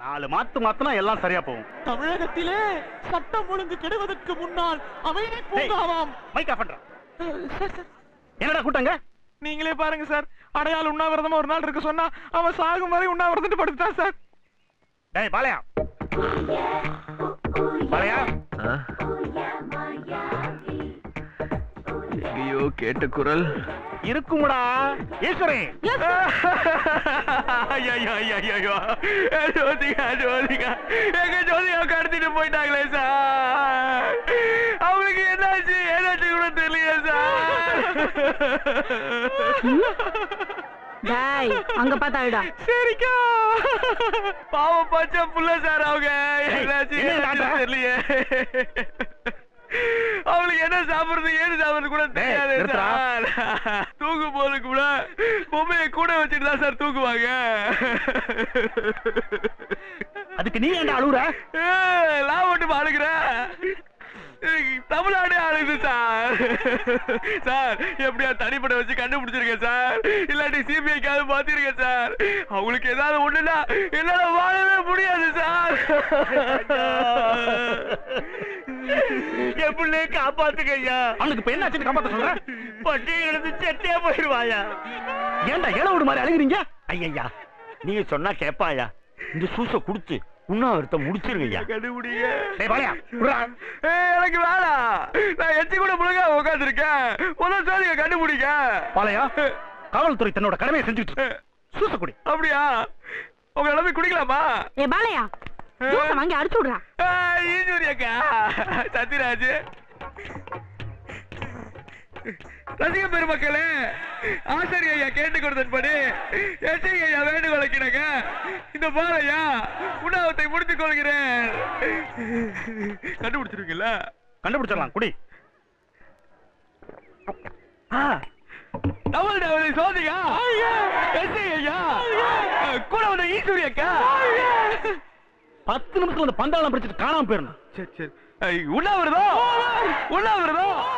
நாலு மாத்து மாத்துனா எல்லாம் சரியா போகும் தமிழகத்திலே சட்டம் ஒழுங்கு கெடுவதற்கு முன்னால் அமைதி பூங்காவாம் மைக் ஆஃப் பண்றான் சார் சார் என்னடா கூட்டங்க நீங்களே பாருங்க சார் அடையாள உண்ணாவிரதமா ஒரு நாள் இருக்க சொன்னா அவன் சாகும் வரை உண்ணாவிரதம் படுத்தான் சார் டேய் பாளையா பாளையா எங்கேயோ கேட்ட குரல் இருக்குமுடா ஈஸ்வரி ஐயோ ஐயோ ஐயோ ஜோதிகா ஜோதிகா எங்க ஜோதிகா கடத்திட்டு போயிட்டாங்களே சார் அவங்களுக்கு என்னாச்சு ஏதாச்சும் கூட தெரியல சார் டேய் அங்க பார்த்தாடா சரிக்கா பாவம் பச்சை புள்ள சார் அவங்க என்னாச்சு என்ன ஏதாச்சும் டாக்டர்? தெரியலையே அவளுக்கு என்ன சாப்பிடுறது ஏது சாப்பிடுறது கூட தெரியாது நிறுத்துடா. சார் தூங்கும் போது கூட பொம்மையை கூட வச்சுட்டு தான் சார் தூங்குவாங்க அதுக்கு நீ ஏன்டா அழுகுற ஏய், நான் மட்டும் அழுகிறேன் தமிழ்நாடே அழுகுது சார் சார் எப்படியா தனிப்பட வச்சு கண்டுபிடிச்சிருக்கேன் சார் இல்லாட்டி சிபிஐக்காவது மாத்திருக்கேன் சார் அவங்களுக்கு ஏதாவது ஒண்ணுனா என்னால வாழவே முடியாது சார் என் பிள்ளைய காப்பாத்துங்க ஐயா அவனுக்கு இப்ப என்னாச்சுன்னு காப்பாத்த சொல்ற பட்டி எழுந்து செட்டியா போயிருவாயா ஏன்டா ஏழை விடு மாதிரி அழுகுறீங்க ஐயா நீங்க சொன்னா கேப்பாயா இந்த சூச குடுத்து உண்ணாவிரத்தை முடிச்சிருங்கய்யா கண்டுபிடிங்க டேய் பாளையா விட்றா. ஏய், எனக்கு வேணாம் நான் எச்சி கூட முழுங்க உட்காந்துருக்கேன் முதல் சோதிக்க கண்டுபிடிங்க பாளையா காவல்துறை தன்னோட கடமையை செஞ்சுட்டு இருக்கு. சூசக்குடி அப்படியா உங்க நிலைமை குடிக்கலாமா ஏ பாலையா ஜூஸ வாங்கி அடிச்சு விடுறா ஈஸ்வரி அக்கா சத்யராஜ் ரசிக பெருமக்களே ஆசிரியர் ஐயா கேட்டுக் கொடுத்தபடி எஸ்ஐ ஐயா வேண்டுகோள் வைக்கிறேங்க இந்த பாலையா உணவத்தை முடித்துக் கொள்கிறேன் கண்டுபிடிச்சிருக்கீங்களா கண்டுபிடிச்சிடலாம் குடி டபுள் டபுள் சோதிகா எஸ்ஐ ஐயா கூட வந்த ஈஸ்வரி அக்கா பத்து நிமிஷத்துல அந்த பந்தாளம் பிடிச்சிட்டு காணாம போயிடணும் சரி சரி உண்ணாவிரதம் உண்ணாவிரதம்